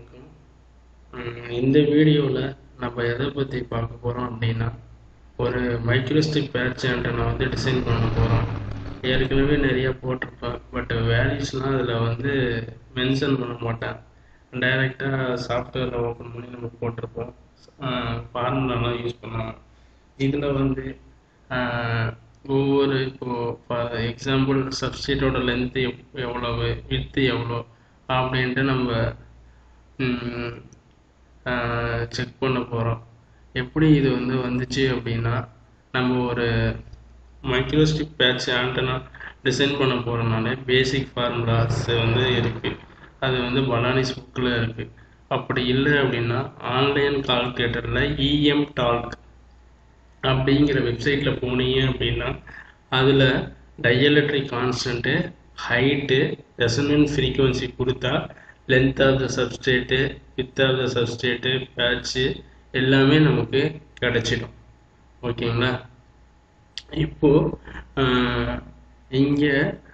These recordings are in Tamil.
வணக்கம் உம் இந்த வீடியோவில் நம்ம எதை பற்றி பார்க்க போகிறோம் அப்படின்னா ஒரு மைக்ரோஸ்டிக் பேட்ச் ஆண்டனா வந்து டிசைன் பண்ண போகிறோம் ஏற்கனவே நிறைய போட்டிருப்பேன் பட் வேல்யூஸ்லாம் அதில் வந்து மென்ஷன் பண்ண மாட்டேன் டைரெக்டாக சாஃப்ட்வேரில் ஓப்பன் பண்ணி நம்ம போட்டிருப்போம் ஃபார்முலாலாம் யூஸ் பண்ணுவோம் இதில் வந்து ஆஹ், ஒவ்வொரு இப்போ ஃபார் எக்ஸாம்பிள் சப்ஸ்டியூட்டோட லென்த்து எவ்வளவு வித்து எவ்வளோ அப்படின்ட்டு நம்ம செக் பண்ண போகிறோம் எப்படி இது வந்து வந்துச்சு அப்படின்னா நம்ம ஒரு மைக்ரோஸ்டிக் பேட்ச் ஆண்டனா டிசைன் பண்ண போகிறனால பேசிக் ஃபார்முலாஸ் வந்து இருக்குது அது வந்து பலானிஸ் புக்கில் இருக்குது அப்படி இல்லை அப்படின்னா ஆன்லைன் கால்குலேட்டரில் இஎம் டால்க் அப்படிங்கிற வெப்சைட்டில் போனீங்க அப்படின்னா அதில் dielectric constant height resonant frequency கொடுத்தா length of the substrate width of the substrate patch எல்லாமே நமக்கு கிடைச்சிடும் ஓகேங்களா இப்போது இங்கே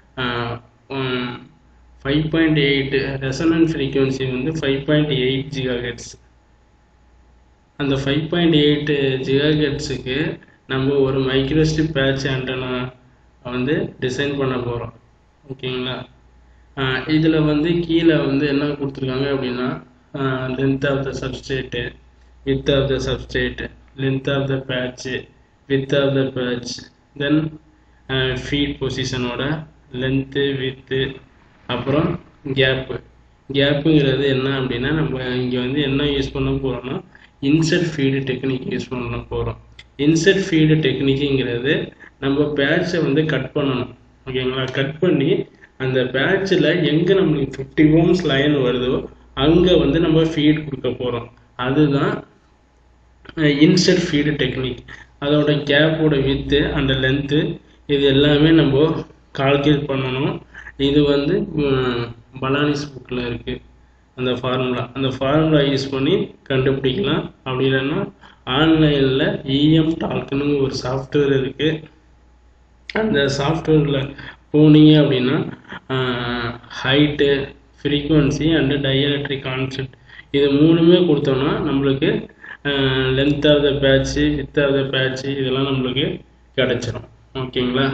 five point eight resonant frequency வந்து ஃபைவ் பாயிண்ட் எயிட் ஜிகாஹெட்ஸ் அந்த ஃபைவ் பாயிண்ட் எயிட் ஜிகாஹெட்ஸுக்கு நம்ம ஒரு மைக்ரோஸ்ட்ரிப் பேட்ச் ஆண்டனா வந்து டிசைன் பண்ண போகிறோம் ஓகேங்களா இதில் வந்து கீழே வந்து என்ன கொடுத்துருக்காங்க அப்படின்னா length of the substrate width of the substrate length of the patch width of the patch then feed பொசிஷனோட லென்த்து வித்து அப்புறம் கேப்பு கேப்புங்கிறது என்ன அப்படின்னா நம்ம இங்கே வந்து என்ன யூஸ் பண்ண போகிறோம்னா இன்செர்ட் ஃபீடு டெக்னிக் யூஸ் பண்ண போகிறோம் இன்செர்ட் ஃபீடு டெக்னிக்குங்கிறது நம்ம பேட்சை வந்து கட் பண்ணணும் ஓகேங்களா கட் பண்ணி அந்த பேட்சில் எங்கே நம்மளுக்கு ஃபிஃப்டி ஓம்ஸ் லைன் வருதோ அங்கே வந்து நம்ம ஃபீட் கொடுக்க போகிறோம் அதுதான் இன்செர்ட் ஃபீடு டெக்னிக் அதோட கேப்போட வித்து அந்த லென்த்து இது எல்லாமே நம்ம கால்குலேட் பண்ணணும் இது வந்து பலானிஸ் புக்கில் இருக்குது அந்த ஃபார்முலா அந்த ஃபார்முலா யூஸ் பண்ணி கண்டுபிடிக்கலாம் அப்படி இல்லைன்னா ஆன்லைனில் இஎம் டால்க்னு ஒரு சாஃப்ட்வேர் இருக்குது அந்த சாஃப்ட்வேரில் போனீங்க அப்படின்னா height frequency and dielectric concept இது மூணுமே கொடுத்தோம்னா நம்மளுக்கு length of the patch width of the patch இதெல்லாம் நம்மளுக்கு கிடச்சிரும் ஓகேங்களா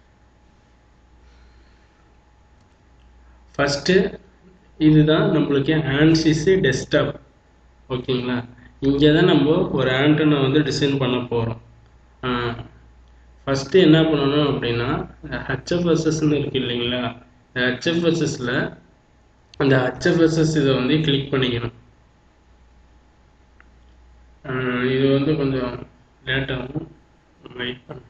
ஃபஸ்ட்டு இதுதான் நம்மளுக்கு ஆன்சிஸு டெஸ்க்டாப் ஓகேங்களா இங்கே தான் நம்ம ஒரு ஆண்டனை வந்து டிசைன் பண்ண போகிறோம் ஃபஸ்ட்டு என்ன பண்ணணும் அப்படின்னா ஹெச்எஃப்எஸ்எஸ்ன்னு இருக்கு இல்லைங்களா இந்த ஹெச்எஃப்எஸ்எஸில் அந்த ஹெச்எஃப்எஸ்எஸ் இதை வந்து கிளிக் பண்ணிக்கணும் ஆஹ் இது வந்து கொஞ்சம் லேட்டாகும் வெயிட் பண்ண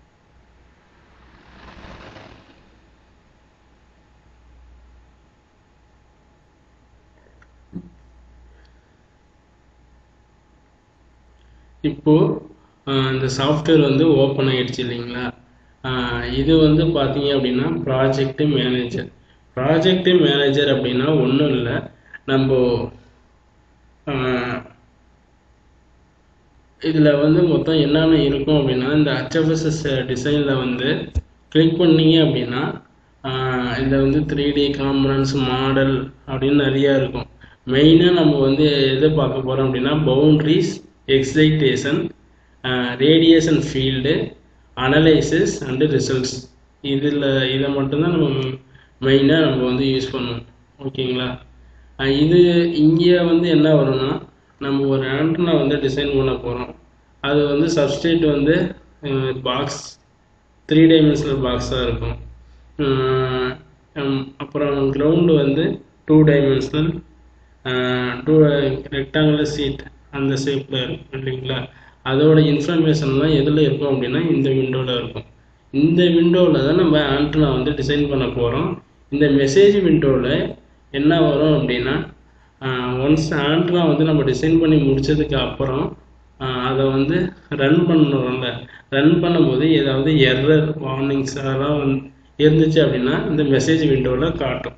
இப்போது இந்த சாஃப்ட்வேர் வந்து ஓப்பன் ஆயிடுச்சு இல்லைங்களா ஆஹ் இது வந்து பார்த்தீங்க அப்படின்னா ப்ராஜெக்ட் மேனேஜர் ப்ராஜெக்ட் மேனேஜர் அப்படின்னா ஒன்றும் இல்லை நம்ம இதில் வந்து மொத்தம் என்னென்ன இருக்கும் அப்படின்னா இந்த ஹச்எஃப்எஸ்எஸ் டிசைனில் வந்து கிளிக் பண்ணீங்க அப்படின்னா இதில் வந்து த்ரீ டி காம்பனன்ஸ் மாடல் அப்படின்னு நிறையா இருக்கும் மெயினாக நம்ம வந்து எதை பார்க்க போகிறோம் அப்படின்னா boundaries excitation radiation field analysis and results இதில் இதை மட்டும்தான் நம்ம மெயினாக நம்ம வந்து யூஸ் பண்ணுவோம் ஓகேங்களா அஹ் இது இங்கே வந்து என்ன வரும்னா நம்ம ஒரு ஆண்டனா வந்து டிசைன் பண்ண போகிறோம் அது வந்து சப்ஸ்டேட் வந்து பாக்ஸ் த்ரீ டைமென்ஷனல் பாக்ஸாக இருக்கும் அஹ் ஹம், அப்புறம் கிரவுண்டு வந்து two dimensional two rectangular sheet அந்த ஷேப்பில் இருக்கும் இல்லைங்களா அதோட இன்ஃபர்மேஷன்லாம் எதில் இருக்கும் அப்படின்னா இந்த விண்டோவில் இருக்கும் இந்த விண்டோவில் தான் நம்ம ஆண்டனா வந்து டிசைன் பண்ண போகிறோம் இந்த மெசேஜ் விண்டோவில் என்ன வரும் அப்படின்னா ஒன்ஸ் ஆண்டனா வந்து நம்ம டிசைன் பண்ணி முடிச்சதுக்கு அப்புறம் ஆஹ் அதை வந்து ரன் பண்ணுறோம்ல ரன் பண்ணும்போது ஏதாவது எரர் வார்னிங்ஸ் அதெல்லாம் வந்து இருந்துச்சு அப்படின்னா இந்த மெசேஜ் விண்டோவில் காட்டும்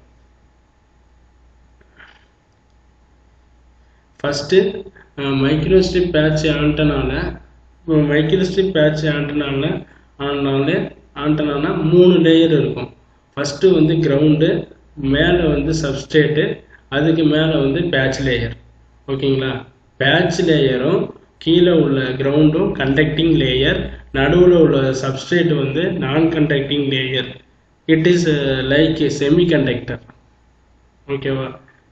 ஃபஸ்ட்டு மைக்ரோஸ்ட்ரிப் பேட்ச் ஆண்டனால மைக்ரோஸ்ட்ரிப் பேட்ச் ஆண்டனால ஆண்டனால ஆண்டனானா மூணு லேயர் இருக்கும் ஃபஸ்ட்டு வந்து கிரவுண்டு மேலே வந்து சப்ஸ்டேட்டு அதுக்கு மேலே வந்து பேட்ச் லேயர் ஓகேங்களா பேட்ச் லேயரும் கீழே உள்ள கிரவுண்டும் கண்டக்டிங் லேயர் நடுவில் உள்ள சப்ஸ்ட்ரேட் வந்து non conducting layer it is like semiconductor ஓகேவா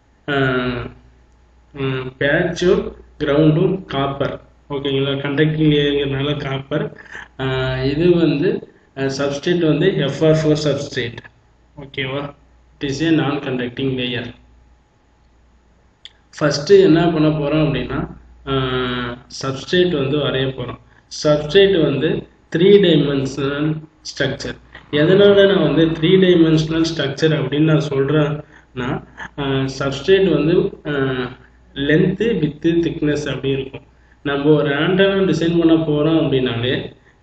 பேட்சும் கிரவுண்டும் காப்பர் ஓகேங்களா கண்டக்டிங் லேயர்னால காப்பர் இது வந்து சப்ஸ்ட்ரேட் வந்து எஃப்ஆர் ஃபோர் சப்ஸ்ட்ரேட் ஓகேவா it is a non conducting layer first என்ன பண்ண போகிறோம் அப்படின்னா சப்ஸ்ட்ரேட் வந்து வரைய போகிறோம் சப்ஸ்ட்ரேட் வந்து த்ரீ டைமென்ஷனல் ஸ்ட்ரக்சர் எதனால் நான் வந்து த்ரீ டைமென்ஷனல் ஸ்ட்ரக்சர் அப்படின்னு நான் சொல்கிறேன்னா சப்ஸ்ட்ரேட் வந்து லென்த்து வித்து திக்னஸ் அப்படி இருக்கும் நம்ம ஒரு ஆண்டனா டிசைன் பண்ண போகிறோம் அப்படின்னாலே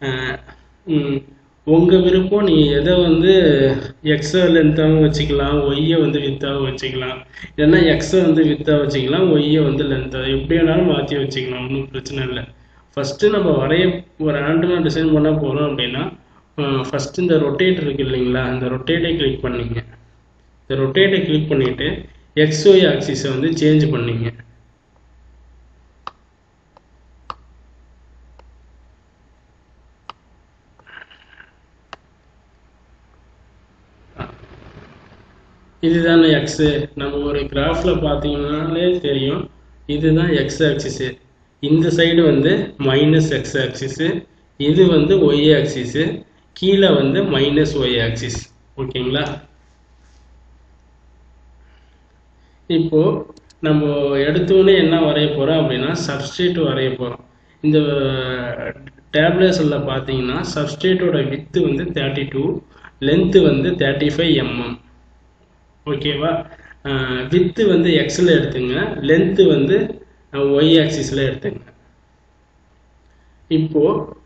உங்கள் விருப்பம் நீங்கள் எதை வந்து எக்ஸை லென்த்தாகவும் வச்சுக்கலாம் ஒய்யை வந்து வித்தாக வச்சுக்கலாம் இல்லைன்னா எக்ஸை வந்து வித்தாக வச்சுக்கலாம் ஒய்யை வந்து லென்த்தாக எப்படி வேணாலும் மாற்றி வச்சுக்கலாம் ஒன்றும் பிரச்சனை இல்லை ஃபஸ்ட்டு நம்ம வரைய ஒரு ஆண்டனா டிசைன் பண்ண போகிறோம் அப்படின்னா ஃபஸ்ட்டு இந்த ரொட்டேட் இருக்கு இல்லைங்களா அந்த ரொட்டேட்டை கிளிக் பண்ணிங்க இந்த ரொட்டேட்டை கிளிக் பண்ணிவிட்டு எக்ஸ்ஒய் ஆக்சிஸை வந்து சேஞ்ச் பண்ணிங்க இதுதானே எக்ஸு நம்ம ஒரு கிராஃபில் பார்த்தீங்கன்னாலே தெரியும் இதுதான் எக்ஸ் ஆக்சிஸு இந்த சைடு வந்து மைனஸ் எக்ஸ் ஆக்சிஸு இது வந்து ஒய் ஆக்சிஸு கீழே வந்து மைனஸ் ஒய் ஆக்சிஸ் ஓகேங்களா இப்போ நம்ம எடுத்தோடனே என்ன வரைய போகிறோம் அப்படின்னா சப்ஸ்ட்ரேட் வரைய போகிறோம் இந்த டேப்லெட்ஸில் பார்த்தீங்கன்னா சப்ஸ்ட்ரேட்டோட வித்து வந்து தேர்ட்டி டூ லென்த்து வந்து தேர்ட்டி ஃபைவ் எம்எம் ஓகேவா வித்து வந்து எக்ஸில் எடுத்துங்க லென்த்து வந்து ஒய் ஆக்சிஸில் எடுத்துங்க இப்போ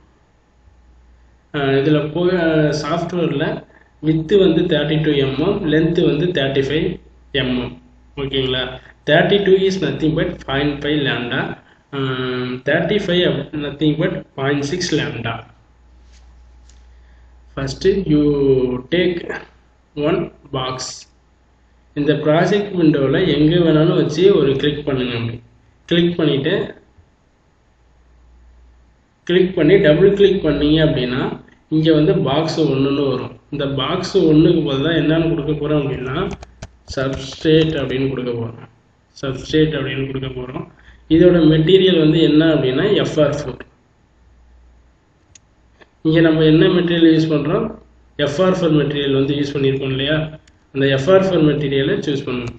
இதில் போ சாஃப்ட்வேரில் வித்து வந்து தேர்ட்டி டூ எம்எம் லென்த்து வந்து தேர்ட்டி ஃபைவ் எம்எம் ஓகேங்களா thirty two is nothing but point five lambda thirty five nothing but point six lambda first you take one box இந்த ப்ராஜெக்ட் விண்டோவில் எங்கே வேணாலும் வச்சு ஒரு கிளிக் பண்ணுங்க அப்படி கிளிக் பண்ணிவிட்டு கிளிக் பண்ணி டபுள் கிளிக் பண்ணீங்க அப்படின்னா இங்கே வந்து பாக்ஸ் ஒன்றுன்னு வரும் இந்த பாக்ஸ் ஒன்றுக்கு பதிலாக என்னன்னு கொடுக்க போகிறோம் அப்படின்னா சப்ஸ்ட்ரேட் அப்படின்னு கொடுக்க போகிறோம் சப்ஸ்ட்ரேட் அப்படின்னு கொடுக்க போகிறோம் இதோட மெட்டீரியல் வந்து என்ன அப்படின்னா எஃப்ஆர் ஃபோர் இங்கே நம்ம என்ன மெட்டீரியல் யூஸ் பண்ணுறோம் எஃப்ஆர் ஃபோர் மெட்டீரியல் வந்து யூஸ் பண்ணியிருக்கோம் இல்லையா அந்த எஃப்ஆர் ஃபோர் மெட்டீரியலை சூஸ் பண்ணணும்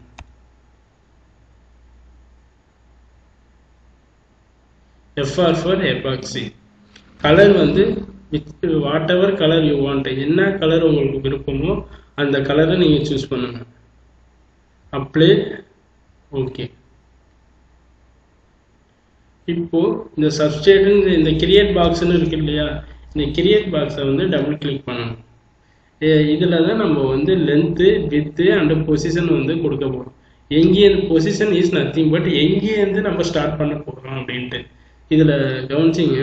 எஃப்ஆர் ஃபோர் எபாக்சி கலர் வந்து with whatever colour you want என்ன கலர் உங்களுக்கு விருப்பமோ அந்த கலரை நீங்கள் சூஸ் பண்ணுங்க அப்ளை ஓகே இப்போ இந்த சப்ஸ்டேட் இந்த கிரியேட் பாக்ஸ்னு இருக்கு இல்லையா இந்த கிரியேட் பாக்ஸை வந்து டபுள் கிளிக் பண்ணணும் இதில் தான் நம்ம வந்து லென்த்து வித்து அண்ட் பொசிஷன் வந்து கொடுக்க போகிறோம் எங்கேருந்து பொசிஷன் இஸ் நத்திங் பட் எங்கேருந்து நம்ம ஸ்டார்ட் பண்ண போகிறோம் அப்படின்ட்டு இதில் கவனிச்சிங்க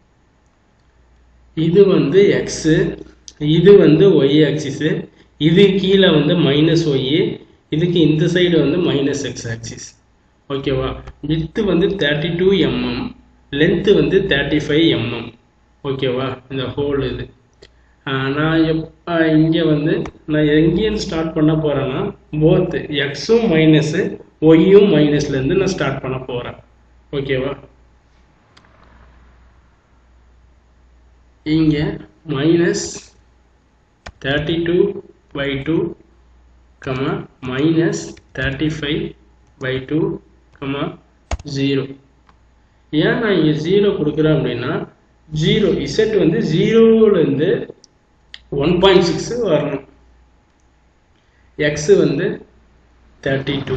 இது வந்து எக்ஸு இது வந்து ஒய் ஆக்சிஸு இது கீழே வந்து மைனஸ் ஒய் இதுக்கு இந்த சைடு வந்து மைனஸ் எக்ஸ் ஆக்சிஸ் ஓகேவா வித்து வந்து தேர்ட்டி டூ எம்எம் லென்த்து வந்து தேர்ட்டி ஃபைவ் எம்எம் ஓகேவா இந்த ஹோல் இது நான் எப் இங்கே வந்து நான் எங்கேருந்து ஸ்டார்ட் பண்ண போகிறேன்னா போத்து எக்ஸும் மைனஸு ஒய்யும் மைனஸ்லேருந்து நான் ஸ்டார்ட் பண்ண போகிறேன் ஓகேவா இங்கே minus thirty two by two comma minus thirty five by two comma zero ஏன் நான் இங்கே ஜீரோ கொடுக்குறேன் அப்படின்னா ஜீரோ இசட் வந்து ஜீரோலேருந்து ஒன் பாயிண்ட் சிக்ஸு வரணும் எக்ஸு வந்து thirty two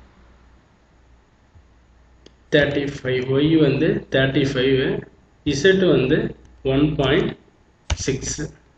thirty five Y வந்து தேர்ட்டி ஃபைவ் இசட் வந்து ஒன் பாயிண்ட் சிக்ஸ்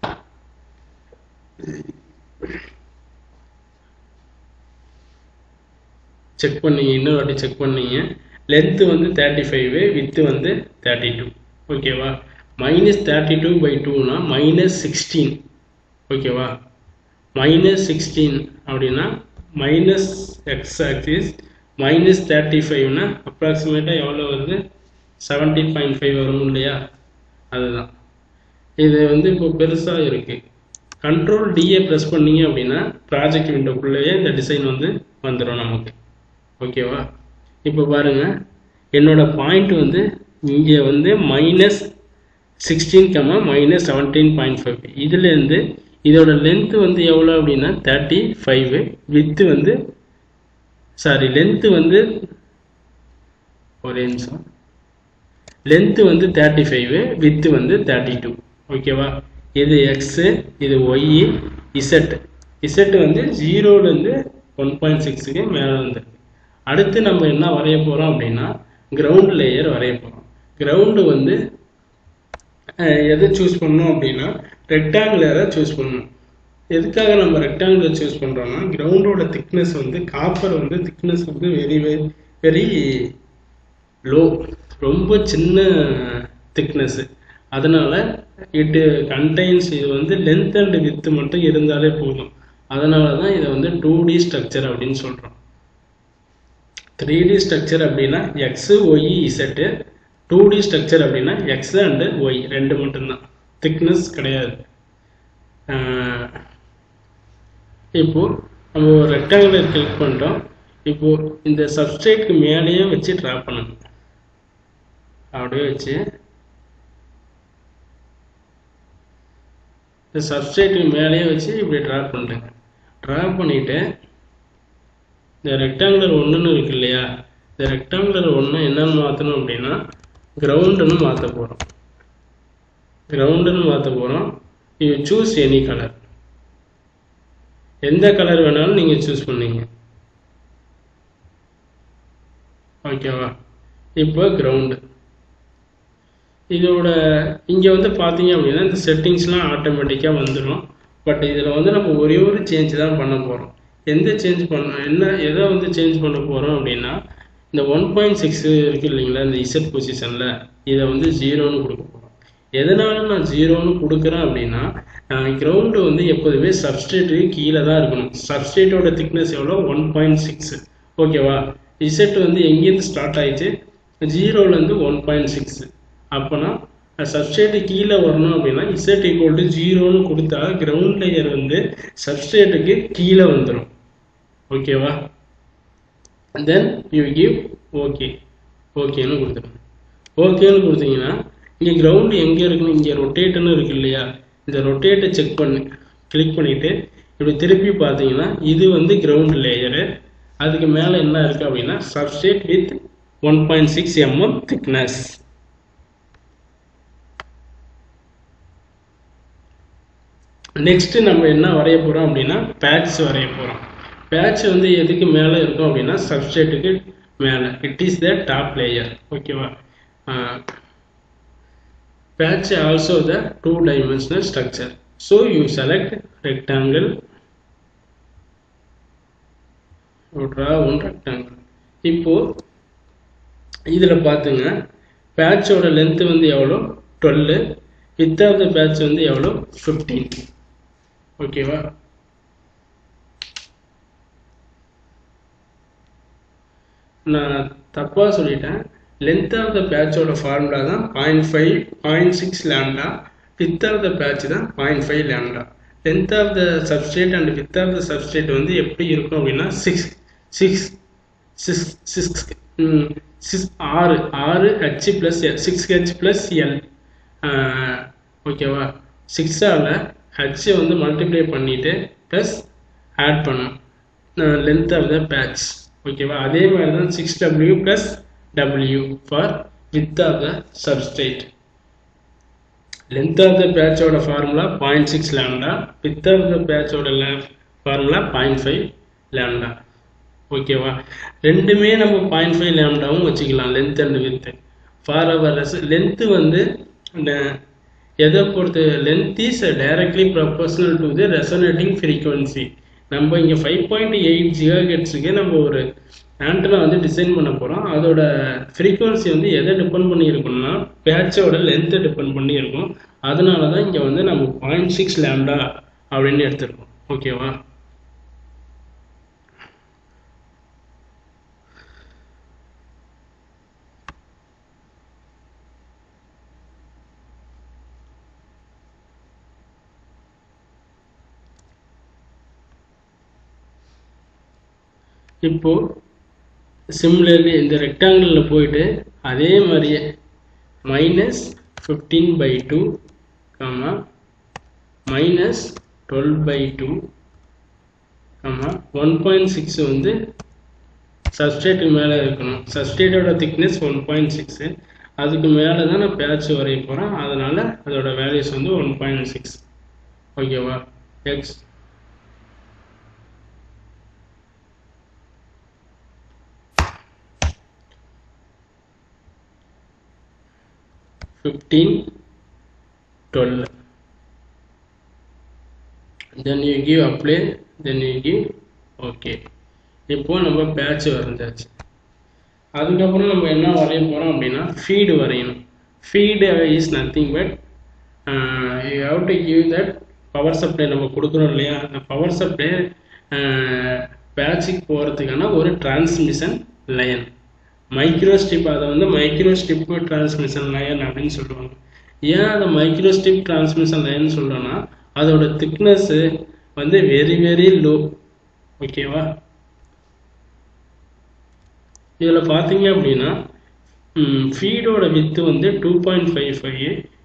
செக் பண்ணீங்க இன்னொரு வாட்டி செக் பண்ணீங்க லென்த்து வந்து தேர்ட்டி ஃபைவ் வித்து வந்து தேர்ட்டி டூ ஓகேவா மைனஸ் தேர்ட்டி டூ பை டூனா மைனஸ் சிக்ஸ்டீன் ஓகேவா மைனஸ் சிக்ஸ்டீன் அப்படின்னா minus X axis minus thirty ஃபைவ்னா அப்ராக்சிமேட்டாக எவ்வளோ வருது செவன்டீன் பாயிண்ட் ஃபைவ் வரும் இல்லையா அதுதான் இது வந்து இப்போ பெருசாக இருக்குது கண்ட்ரோல் டிஏ ப்ரெஸ் பண்ணீங்க அப்படின்னா ப்ராஜெக்ட் விண்டோக்குள்ளேயே இந்த டிசைன் வந்து வந்துடும் நமக்கு ஓகேவா இப்போ பாருங்கள் என்னோட பாயிண்ட் வந்து இங்கே வந்து minus sixteen comma minus seventeen point five இதுலேருந்து இதோட லென்த்து வந்து எவ்வளோ அப்படின்னா தேர்ட்டி ஃபைவ் வித்து வந்து சாரி லென்த்து வந்து ஒரே நிமிஷம் லென்த்து வந்து தேர்ட்டி ஃபைவ் வித்து வந்து தேர்ட்டி டூ ஓகேவா இது எக்ஸு இது ஒய் இசட் இசட் வந்து ஜீரோலேருந்து ஒன் பாயிண்ட் சிக்ஸுக்கு மேலே வந்துருக்கு அடுத்து நம்ம என்ன வரைய போகிறோம் அப்படின்னா கிரவுண்ட் லேயர் வரைய போகிறோம் கிரவுண்டு வந்து எதை சூஸ் பண்ணோம் அப்படின்னா ரெக்டாங்குலரை சூஸ் பண்ணணும் எதுக்காக நம்ம ரெக்டாங்குலர் சூஸ் பண்ணுறோம்னா கிரவுண்டோட திக்னஸ் வந்து காப்பர் வந்து திக்னஸ் வந்து வெரி வெரி லோ ரொம்ப சின்ன திக்னஸ்ஸு அதனால் இட்டு கண்டைன்ஸ் இது வந்து லென்த் அண்ட் வித்து மட்டும் இருந்தாலே போதும் அதனால தான் இதை வந்து டூ டி ஸ்ட்ரக்சர் அப்படின்னு சொல்கிறோம் த்ரீ டி ஸ்ட்ரக்சர் அப்படின்னா X Y Z two D structure அப்படின்னா எக்ஸ் அண்டு ஒய் ரெண்டு மட்டும்தான் திக்னஸ் கிடையாது இப்போ நம்ம ஒரு ரெக்டாங்குலர் கிளிக் பண்ணிட்டோம் இப்போ இந்த சப்ஸ்ட்ரேட்க்கு மேலேயே வச்சு ட்ரா பண்ணணும் அப்படியே வச்சு இந்த சப்ஸ்ட்ரேட்டுக்கு மேலேயே வச்சு இப்படி ட்ரா பண்ணுறேங்க ட்ரா பண்ணிவிட்டு இந்த ரெக்டாங்குலர் ஒன்றுன்னு இருக்கு இல்லையா இந்த ரெக்டாங்குலர் ஒன்று என்னன்னு மாற்றணும் அப்படின்னா கிரவுண்டுன்னு மாற்ற போகிறோம் கிரவுண்டுன்னு மாற்ற போகிறோம் யூ சூஸ் எனி கலர் எந்த கலர் வேணாலும் நீங்கள் சூஸ் பண்ணீங்க ஓகேவா இப்போ கிரவுண்டு இதோட இங்கே வந்து பார்த்தீங்க அப்படின்னா இந்த செட்டிங்ஸ்லாம் ஆட்டோமேட்டிக்காக வந்துடும் பட் இதில் வந்து நம்ம ஒரே ஒரு சேஞ்ச் தான் பண்ண போகிறோம் எந்த சேஞ்ச் பண்ண என்ன எதை வந்து சேஞ்ச் பண்ண போகிறோம் அப்படின்னா இந்த ஒன் பாயிண்ட் சிக்ஸ் இருக்கு இல்லைங்களா இந்த இசட் பொசிஷனில் இதை வந்து ஜீரோன்னு கொடுக்க போகிறோம் எதனால நான் ஜீரோன்னு கொடுக்குறேன் அப்படின்னா கிரவுண்டு வந்து எப்போதுமே சப்ஸ்ட்ரேட்டுக்கு கீழே தான் இருக்கணும் சப்ஸ்ட்ரேட்டோட திக்னஸ் எவ்வளோ ஒன் பாயிண்ட் சிக்ஸ் ஓகேவா இசட் வந்து எங்கேருந்து ஸ்டார்ட் ஆயிடுச்சு ஜீரோலேருந்து ஒன் பாயிண்ட் சிக்ஸ் அப்போனா சப்ஸ்ட்ரேட்டு கீழே வரணும் அப்படின்னா இசட் ஈக்குவல் டு ஜீரோன்னு கொடுத்தா கிரவுண்ட் லேயர் வந்து சப்ஸ்ட்ரேட்டுக்கு கீழே வந்துடும் ஓகேவா தென் யூ கிவ் ஓகே ஓகேன்னு கொடுத்துருங்க ஓகேன்னு கொடுத்தீங்கன்னா இங்கே கிரவுண்டு எங்கே இருக்குன்னு இங்கே ரொட்டேட்டுன்னு இருக்கு இல்லையா இந்த ரொட்டேட்டை செக் பண்ணி கிளிக் பண்ணிவிட்டு இப்படி திருப்பி பார்த்தீங்கன்னா இது வந்து கிரவுண்ட் லேயரு அதுக்கு மேலே என்ன இருக்குது அப்படின்னா substrate with one point six mm thickness next நம்ம என்ன வரைய போகிறோம் அப்படின்னா பேட்ச் வரைய போகிறோம் பேட்ச் வந்து எதுக்கு மேலே இருக்கும் அப்படின்னா சப்ஸ்ட்ரேட்டுக்கு மேலே it is the top layer ஓகேவா patch also the two dimensional structure so you select rectangle you draw one rectangle இப்போ இதில் பார்த்துங்க பேட்சோட லென்த் வந்து எவ்வளோ twelve width of the patch வந்து எவ்வளோ ஃபிஃப்டீன் ஓகேவா நான் தப்பாக சொல்லிட்டேன் லென்த் ஆஃப் த பேட்சோட ஃபார்முலா தான் point five point six lambda width of the patch தான் point five lambda length of the substrate and width of the substrate வந்து எப்படி இருக்கும் அப்படின்னா six six six six six ஆறு ஆறு H plus six H plus L ஓகேவா சிக்ஸால் ஹெச்சை வந்து மல்டிப்ளை பண்ணிவிட்டு ப்ளஸ் ஆட் பண்ணும் லென்த் ஆஃப் த பேட்ச் ஓகேவா அதே மாதிரி தான் six W plus W for width of the substrate. Length of the patch ஓட formula 0.6 lambda, width of the patch ஓட formula 0.5 lambda. ஓகேவா ரெண்டுமே நம்ம பாயிண்ட் ஃபைவ் லேம்டாவும் வச்சுக்கலாம் length and width for our length வந்து எதை பொறுத்து length is directly proportional to the resonating frequency நம்ம இங்கே ஃபைவ் பாயிண்ட் எயிட் ஜிகா ஹெட்ஸுக்கு நம்ம ஒரு ஆண்டனா வந்து டிசைன் பண்ண போகிறோம் அதோட ஃப்ரீக்குவன்சி வந்து எதை டிபெண்ட் பண்ணி இருக்கும்னா பேட்சோட லென்த்தை டிபெண்ட் பண்ணி இருக்கும் அதனால தான் இங்கே வந்து நம்ம பாயிண்ட் சிக்ஸ் லேம்டா அப்படின்னு எடுத்துருக்கோம் ஓகேவா இப்போ சிம்லர்லி இந்த ரெக்டாங்கிளில் போயிட்டு அதே மாதிரியே minus fifteen by two comma minus twelve by two comma one point six வந்து சப்ஸ்ட்ரேட்டுக்கு மேலே இருக்கணும் சப்ஸ்ட்ரேட்டோட திக்னஸ் ஒன் பாயிண்ட் சிக்ஸு அதுக்கு மேலே தான் நான் பேட்ச் வரைய போகிறேன் அதனால் அதோட வேல்யூஸ் வந்து ஒன் பாயிண்ட் சிக்ஸ் ஓகேவா X fifteen twelve then you give apply then you give okay இப்போ நம்ம பேட்ச் வரைஞ்சாச்சு அதுக்கப்புறம் நம்ம என்ன வரைய போகிறோம் அப்படின்னா ஃபீடு வரையணும் feed is nothing but you have to give that power supply நம்ம கொடுக்குறோம் இல்லையா அந்த பவர் சப்ளை பேட்சுக்கு போகிறதுக்கான ஒரு டிரான்ஸ்மிஷன் லைன் மைக்ரோ ஸ்ட்ரிப் அதை வந்து மைக்ரோ ஸ்ட்ரிப் டிரான்ஸ்மிஷன் லைன் அப்படின்னு சொல்லுவாங்க ஏன் அதை மைக்ரோ ஸ்ட்ரிப் டிரான்ஸ்மிஷன் லைன் சொல்கிறோன்னா அதோட திக்னஸ்ஸு வந்து வெரி வெரி லோ ஓகேவா இதில் பார்த்தீங்க அப்படின்னா ஃபீடோட வித்து வந்து டூ பாயிண்ட் ஃபைவ் ஃபைவ்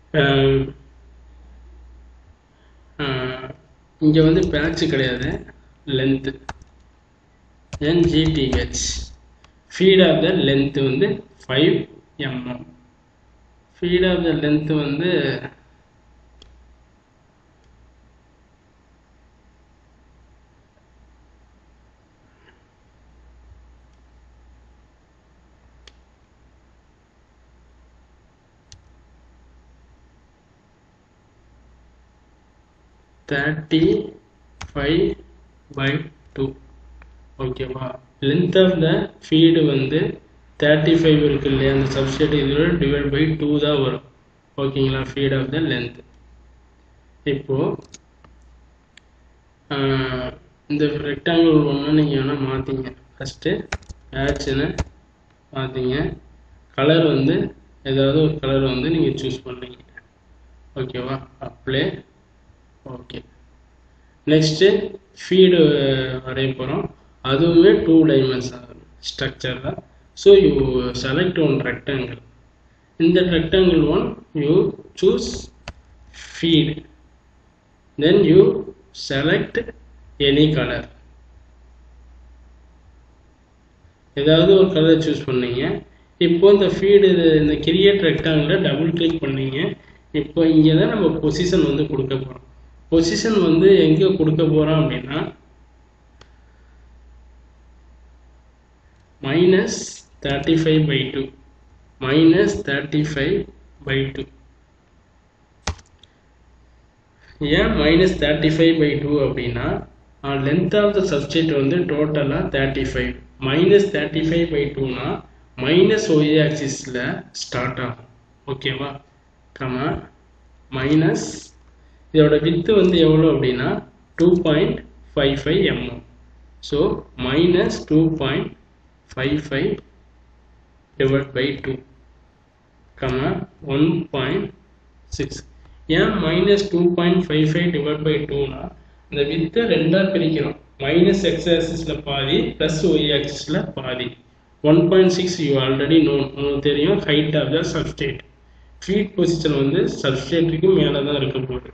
இங்கே வந்து பேட்ச் கிடையாது லென்த்து என்ஜிடிஹெச் ஃபீட் ஆஃப் த லென்த்து வந்து five mm feed of the length வந்து தேர்ட்டி ஃபைவ் பை டூ ஓகேவா லென்த் ஆஃப் த ஃபீடு வந்து தேர்ட்டி ஃபைவ் இருக்கு இல்லையா அந்த சப்ஸ்டேட் இதோட டிவைட் பை டூ தான் வரும் ஓகேங்களா ஃபீட் ஆஃப் த லென்த் இப்போது இந்த ரெக்டாங்கிள் ஒன்று நீங்கள் வேணால் மாற்றிங்க ஃபஸ்ட்டு பேட்சுன்னு மாற்றிங்க கலர் வந்து ஏதாவது ஒரு கலர் வந்து நீங்கள் சூஸ் பண்ணீங்க ஓகேவா அப்ளை ஓகே நெக்ஸ்ட்டு ஃபீடு வரைய போகிறோம் அதுவுமே டூ டைமென்ஷன் ஸ்ட்ரக்சர் தான் so you select one rectangle இந்த rectangle one you choose feed then you select any colour ஏதாவது ஒரு கலர் சூஸ் பண்ணீங்க இப்போ இந்த ஃபீடு இந்த கிரியேட் ரெக்டாங்கில் டபுள் கிளிக் பண்ணீங்க இப்போ இங்கே தான் நம்ம பொசிஷன் வந்து கொடுக்க போகிறோம் பொசிஷன் வந்து எங்கே கொடுக்க போகிறோம் அப்படின்னா minus thirty five by two minus thirty five by two ஏன் minus thirty five by two அப்படின்னா லென்த் ஆஃப் த சப்ஸ்டேட் வந்து டோட்டலாக thirty five minus thirty five by டூனா மைனஸ் ஒய் ஆக்சிஸில் ஸ்டார்ட் ஆகும் ஓகேவா கமா மைனஸ் இதோட வித்து வந்து எவ்வளோ அப்படின்னா two point five five mm so minus two point five five divide by two comma one point six ஏன் minus two point five five divide by டூனா இந்த வித்தை ரெண்டாக பிரிக்கிறோம் மைனஸ் எக்ஸ் ஆக்சிஸில் பாதி ப்ளஸ் ஒய் ஆக்சிஸில் பாதி one point six you already known உங்களுக்கு தெரியும் height of the substrate feed position வந்து சப்ஸ்டேட்டுக்கு மேலே தான் இருக்க போகுது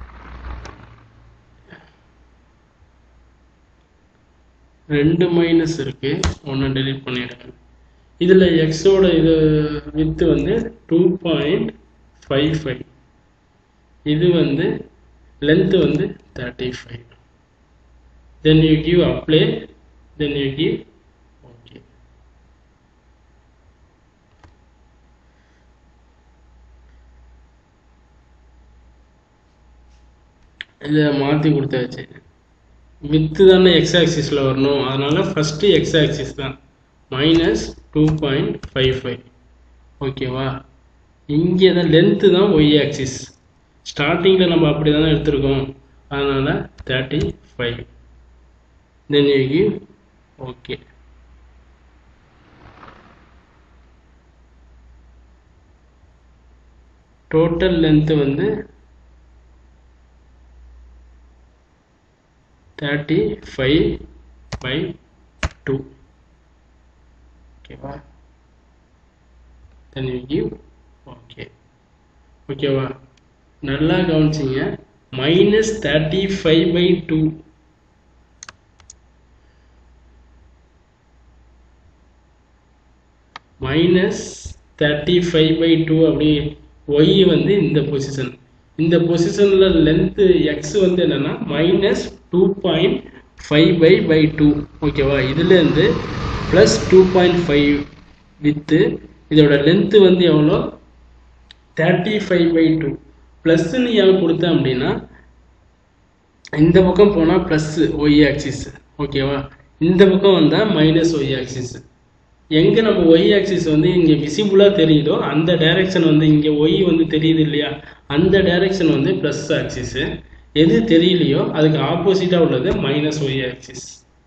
ரெண்டு மைனஸ் இருக்கு ஒன்று டெலிட் பண்ணிடுங்க இதில் எக்ஸோட இது வித்து வந்து டூ பாயிண்ட் ஃபைவ் ஃபைவ் இது வந்து லென்த்து வந்து thirty five then you give apply then you give okay இதை மாற்றி கொடுத்தாச்சு வித்து தானே எக்ஸ் ஆக்சிஸில் வரணும் அதனால் ஃபஸ்ட்டு எக்ஸ் ஆக்சிஸ் தான் minus two point five five ஓகேவா இங்கே தான் லென்த்து தான் ஒய் ஆக்சிஸ் ஸ்டார்டிங்கில் நம்ம அப்படி தானே எடுத்திருக்கோம் அதனால் thirty five then you give okay total length வந்து தேர்ட்டி ஃபைவ் பை டூ ஓகேவா then you give ஓகே ஓகேவா நல்லா கவனிச்சிங்க minus thirty five by two minus thirty five by two அப்படி ஒய் வந்து இந்த பொசிஷன் இந்த பொசிஷனில் லென்த்து எக்ஸ் வந்து என்னென்னா minus two point five by by two ஓகேவா இதுலேருந்து plus two point five width இதோட லென்த்து வந்து எவ்வளோ தேர்ட்டி ஃபைவ் பை டூ ப்ளஸ்ன்னு ஏன் கொடுத்தேன் அப்படின்னா இந்த பக்கம் போனால் ப்ளஸ்ஸு ஒய் ஆக்சிஸ் ஓகேவா இந்த பக்கம் வந்தால் மைனஸ் ஒய் ஆக்சிஸ் எங்கே நம்ம ஒய் ஆக்சிஸ் வந்து இங்கே விசிபிளாக தெரியுதோ அந்த டைரெக்ஷன் வந்து இங்கே ஒய் வந்து தெரியுது இல்லையா அந்த டைரெக்ஷன் வந்து ப்ளஸ் ஆக்சிஸு எது தெரியலையோ அதுக்கு ஆப்போசிட்டாக உள்ளது மைனஸ் ஒய் ஆக்சிஸ்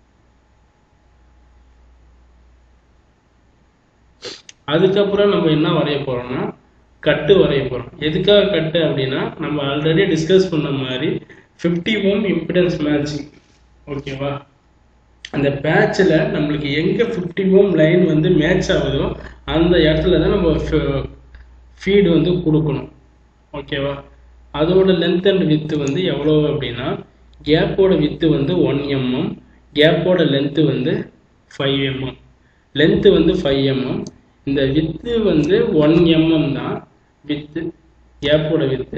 அதுக்கப்புறம் நம்ம என்ன வரைய போகிறோம்னா கட்டு வரைய போகிறோம் எதுக்காக கட்டு அப்படின்னா நம்ம ஆல்ரெடி டிஸ்கஸ் பண்ண மாதிரி ஃபிஃப்டி ஓம் இம்பிடன்ஸ் மேட்சிங் ஓகேவா அந்த பேட்சில் நம்மளுக்கு எங்கே ஃபிஃப்டி ஓம் லைன் வந்து மேட்ச் ஆகுதோ அந்த இடத்துல தான் நம்ம ஃபீடு வந்து கொடுக்கணும் ஓகேவா அதோட லென்த் அண்ட் வித்து வந்து எவ்வளோ அப்படின்னா கேப்போட வித்து வந்து ஒன் எம்எம் கேப்போட லென்த்து வந்து ஃபைவ் எம்எம் லென்த்து வந்து ஃபைவ் எம்எம் இந்த வித்து வந்து ஒன் எம்எம் தான் வித்து கேப்போட வித்து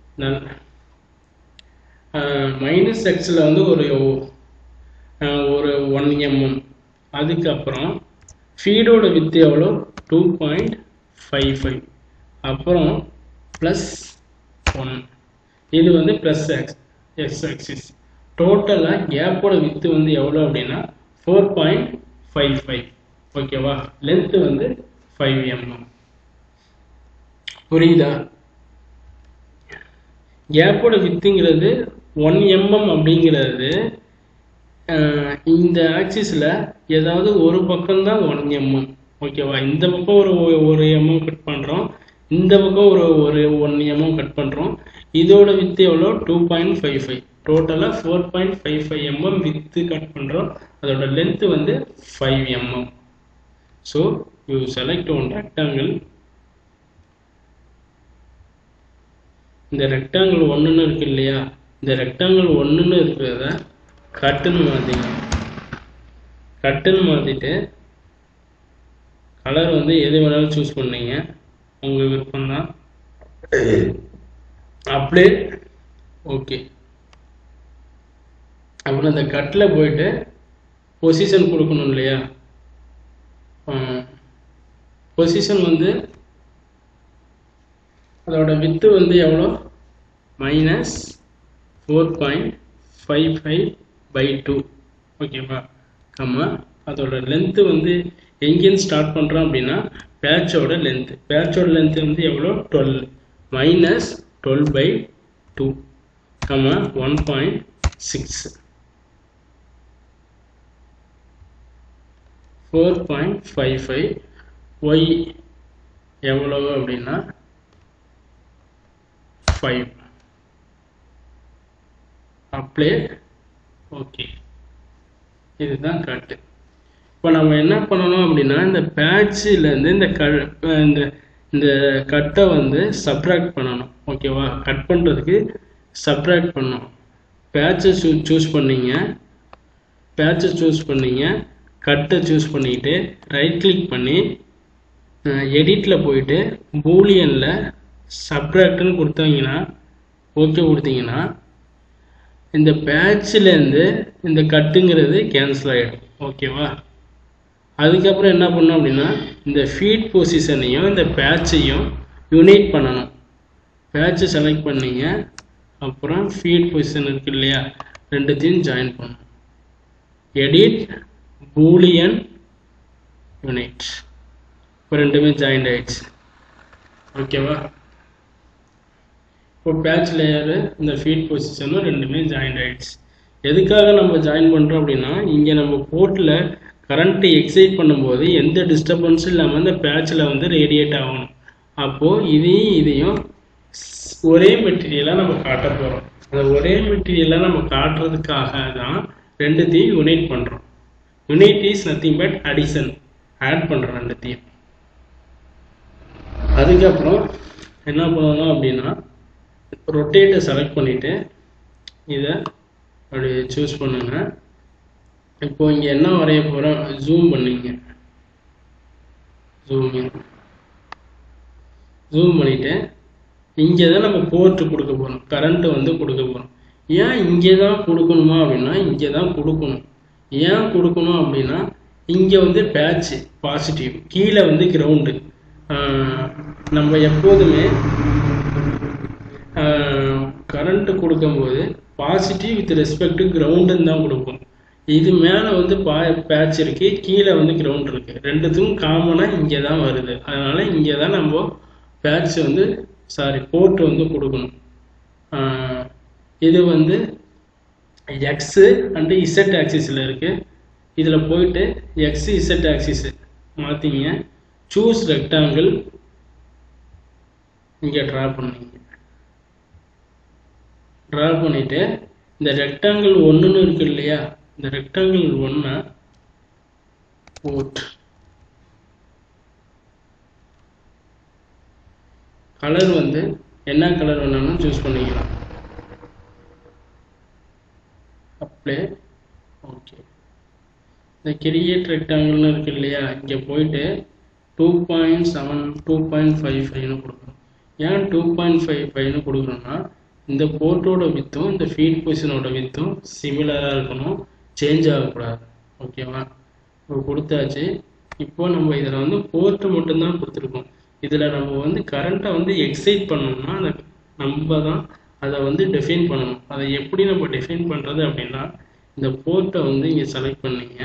மைனஸ் எக்ஸில் வந்து ஒரு ஒரு ஒன் எம்எம் அதுக்கப்புறம் ஃபீடோட வித்து எவ்வளோ டூ பாயிண்ட் ஃபைவ் ஃபைவ் அப்புறம் ப்ளஸ் ஒன் இது வந்து ப்ளஸ் எக்ஸ் எக்ஸ் ஆக்சிஸ் டோட்டலாக கேப்போட வித்து வந்து எவ்வளோ அப்படின்னா ஃபோர் பாயிண்ட் ஃபைவ் ஃபைவ் ஓகேவா லென்த்து வந்து ஃபைவ் எம்எம் புரியுதா கேப்போட வித்துங்கிறது ஒன் எம்எம் அப்படிங்கிறது இந்த ஆக்சிஸில் ஏதாவது ஒரு பக்கம் தான் ஒன் எம்எம் ஓகேவா இந்த பக்கம் ஒரு ஒரு எம்எம் கட் பண்ணுறோம் இந்த பக்கம் ஒரு ஒரு ஒன் எம்எம் கட் பண்ணுறோம் இதோட வித்து எவ்வளோ டூ பாயிண்ட் ஃபைவ் ஃபைவ் டோட்டலாக four point five five mm width cut பண்ணுறோம் அதோட லென்த்து வந்து five mm so you select one rectangle இந்த ரெக்டாங்கிள் ஒன்றுன்னு இருக்கு இல்லையா இந்த ரெக்டாங்கிள் ஒன்றுன்னு இருக்கிறத கட்டுன்னு மாற்றிங்க கட்டுன்னு மாற்றிட்டு கலர் வந்து எது வேணாலும் சூஸ் பண்ணீங்க உங்கள் விருப்பம் தான் அப்படியே ஓகே அப்புறம் அந்த கட்டில் போயிட்டு பொசிஷன் கொடுக்கணும் இல்லையா பொசிஷன் வந்து அதோட வித்து வந்து எவ்வளோ minus four point five five by two ஓகேவா கம்மா அதோட லென்த்து வந்து எங்கேருந்து ஸ்டார்ட் பண்ணுறோம் அப்படின்னா பேட்சோட லென்த்து பேட்சோட லென்த்து வந்து எவ்வளோ twelve minus twelve by two comma one point six four point five five Y எவ்வளவு அப்படின்னா ஃபைவ் அப்ளே ஓகே இதுதான் கட்டு இப்போ நம்ம என்ன பண்ணணும் அப்படின்னா இந்த பேட்சிலேருந்து இந்த க இந்த இந்த கட்டை வந்து சப்ராக்ட் பண்ணணும் ஓகேவா கட் பண்ணுறதுக்கு சப்ராக்ட் பண்ணணும் பேட்சை சூ சூஸ் பண்ணீங்க பேட்சை சூஸ் பண்ணீங்க கட்டை சூஸ் பண்ணிக்கிட்டு ரைட் கிளிக் பண்ணி எடிட்டில் போயிட்டு பூலியனில் சப்ராக்ட்னு கொடுத்தீங்கன்னா ஓகே கொடுத்தீங்கன்னா இந்த பேட்ச்லேருந்து இந்த கட்டுங்கிறது கேன்சல் ஆகிடும் ஓகேவா அதுக்கப்புறம் என்ன பண்ணோம் அப்படின்னா இந்த ஃபீட் பொசிஷனையும் இந்த பேட்சையும் யுனைட் பண்ணணும் பேட்சை செலக்ட் பண்ணீங்க அப்புறம் ஃபீட் பொசிஷன் இருக்கு இல்லையா ரெண்டுத்தையும் ஜாயின் பண்ணணும் எடிட் பூலியன் யூனிட் இப்போ ரெண்டுமே ஜாயிண்ட் ஆயிடுச்சு ஓகேவா இப்போ பேட்ச் லேயரு இந்த ஃபீட் பொசிஷனும் ரெண்டுமே ஜாயிண்ட் ஆயிடுச்சு எதுக்காக நம்ம ஜாயின் பண்ணுறோம் அப்படின்னா இங்கே நம்ம போர்ட்டில் கரண்ட்டு எக்ஸைட் பண்ணும்போது எந்த டிஸ்டர்பன்ஸும் இல்லாமல் இந்த பேட்சில் வந்து ரேடியேட் ஆகணும் அப்போது இதையும் இதையும் ஒரே மெட்டீரியலாக நம்ம காட்ட போகிறோம் அந்த ஒரே மெட்டீரியலாக நம்ம காட்டுறதுக்காக தான் ரெண்டுத்தையும் யுனைட் பண்ணுறோம் unite is nothing but addition add பண்ணுறேன் ரெண்டுத்தையும் அதுக்கப்புறம் என்ன பண்ணணும் அப்படின்னா ரொட்டேட்டை செலக்ட் பண்ணிவிட்டு இதை அப்படி சூஸ் பண்ணுங்க இப்போ இங்கே என்ன வரைய போகிறோம் ஜூம் பண்ணிங்க ஜூம் ஜூம் பண்ணிவிட்டு இங்கே தான் நம்ம போர்ட்டு கொடுக்க போகிறோம் கரண்ட்டு வந்து கொடுக்க போகிறோம் ஏன் இங்கே தான் கொடுக்கணுமா அப்படின்னா இங்கே தான் கொடுக்கணும் ஏன் கொடுக்கணும் அப்படின்னா இங்கே வந்து பேட்ச் பாசிட்டிவ் கீழே வந்து கிரவுண்டு நம்ம எப்போதுமே கரண்ட்டு கொடுக்கும்போது பாசிட்டிவ் வித் ரெஸ்பெக்ட் டு கிரவுண்டுன்னு தான் கொடுப்போம் இது மேலே வந்து பா பேட்ச் இருக்கு கீழே வந்து கிரவுண்ட் இருக்கு ரெண்டுத்துக்கும் காமனாக இங்கே தான் வருது அதனால இங்கே தான் நம்ம பேட்ச் வந்து சாரி போர்ட் வந்து கொடுக்கணும் இது வந்து எக்ஸு அண்டு இசட் ஆக்சிஸில் இருக்கு இதில் போயிட்டு எக்ஸ் இசட் ஆக்சிஸ் மாற்றிங்க சூஸ் ரெக்டாங்கிள் இங்கே ட்ரா பண்ணீங்க ட்ரா பண்ணிவிட்டு இந்த ரெக்டாங்கிள் ஒன்றுன்னு இருக்கு இல்லையா இந்த ரெக்டாங்கிள் ஒன்றை போட் கலர் வந்து என்ன கலர் வேணாலும் சூஸ் பண்ணிக்கலாம் அப்ளே ஓகே இந்த கிரியேட் ரெக்டாங்கிள்னு இருக்கு இல்லையா இங்கே போயிட்டு two point seven two point five ஃபைவ்னு கொடுக்கணும் ஏன் டூ பாயிண்ட் ஃபைவ் ஃபைவ்னு கொடுக்குறோன்னா இந்த போர்ட்டோட வித்தும் இந்த ஃபீட் பொசிஷனோட வித்தும் சிமிலராக இருக்கணும் சேஞ்ச் ஆகக்கூடாது ஓகேவா இப்போ கொடுத்தாச்சு இப்போ நம்ம இதில் வந்து போர்ட்டு மட்டும்தான் கொடுத்துருக்கோம் இதில் நம்ம வந்து கரண்ட்டை வந்து எக்ஸைட் பண்ணோம்னா அந்த நம்ம தான் அதை வந்து டிஃபைன் பண்ணணும் அதை எப்படி நம்ம டிஃபைன் பண்ணுறது அப்படின்னா இந்த போர்ட்டை வந்து இங்கே செலக்ட் பண்ணீங்க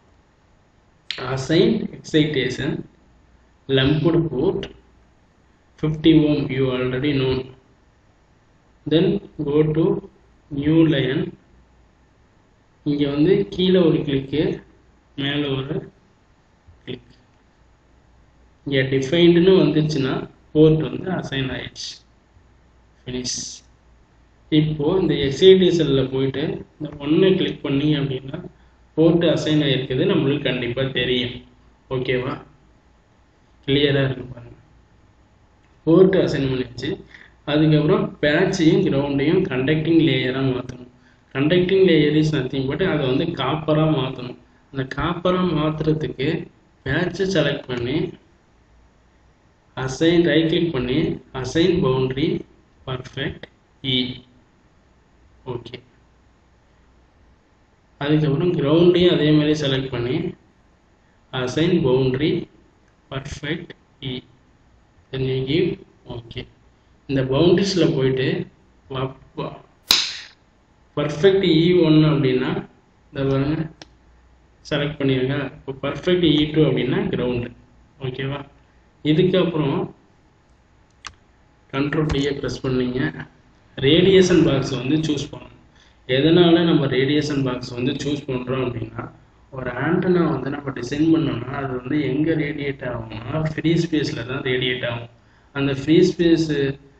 assign excitation lumped port fifty ohm you already known then go to new line இங்கே வந்து கீழே ஒரு கிளிக்கு மேலே ஒரு கிளிக் இங்கே டிஃபைன்டுன்னு வந்துச்சுன்னா போர்ட் வந்து அசைன் ஆயிடுச்சு ஃபினிஷ் இப்போது இந்த எக்ஸைடேஷனில் போயிட்டு இந்த ஒன்று கிளிக் பண்ணி அப்படின்னா போர்ட்டு அசைன் ஆகிருக்குது நம்மளுக்கு கண்டிப்பாக தெரியும் ஓகேவா கிளியராக இருக்கு பாருங்க போர்ட்டு அசைன் பண்ணிடுச்சு அதுக்கப்புறம் பேட்சையும் கிரவுண்டையும் கண்டக்டிங் லேயராக மாற்றணும் conducting layer is nothing but அதை வந்து காப்பராக மாற்றணும் அந்த காப்பராக மாற்றுறதுக்கு பேட்சை செலக்ட் பண்ணி அசைன் ரைட் கிளிக் பண்ணி assign boundary perfect E okay அதுக்கப்புறம் கிரவுண்டையும் அதே மாதிரி செலக்ட் பண்ணி assign boundary perfect E then you give okay இந்த பவுண்ட்ரிஸில் போயிட்டு பர்ஃபெக்ட் இ ஒன்று அப்படின்னா இந்த பாருங்க செலக்ட் பண்ணிடுங்க இப்போ பர்ஃபெக்ட் இ டூ அப்படின்னா கிரவுண்டு ஓகேவா இதுக்கப்புறம் கண்ட்ரோல் டியை ப்ரெஸ் பண்ணீங்க ரேடியேஷன் பாக்ஸ் வந்து சூஸ் பண்ணணும் எதனால் நம்ம ரேடியேஷன் பாக்ஸ் வந்து சூஸ் பண்ணுறோம் அப்படின்னா ஒரு ஆண்டனா வந்து நம்ம டிசைன் பண்ணோம்னா அது வந்து எங்கே ரேடியேட் ஆகும்னா ஃப்ரீ ஸ்பேஸில் தான் ரேடியேட் ஆகும் அந்த ஃப்ரீ ஸ்பேஸு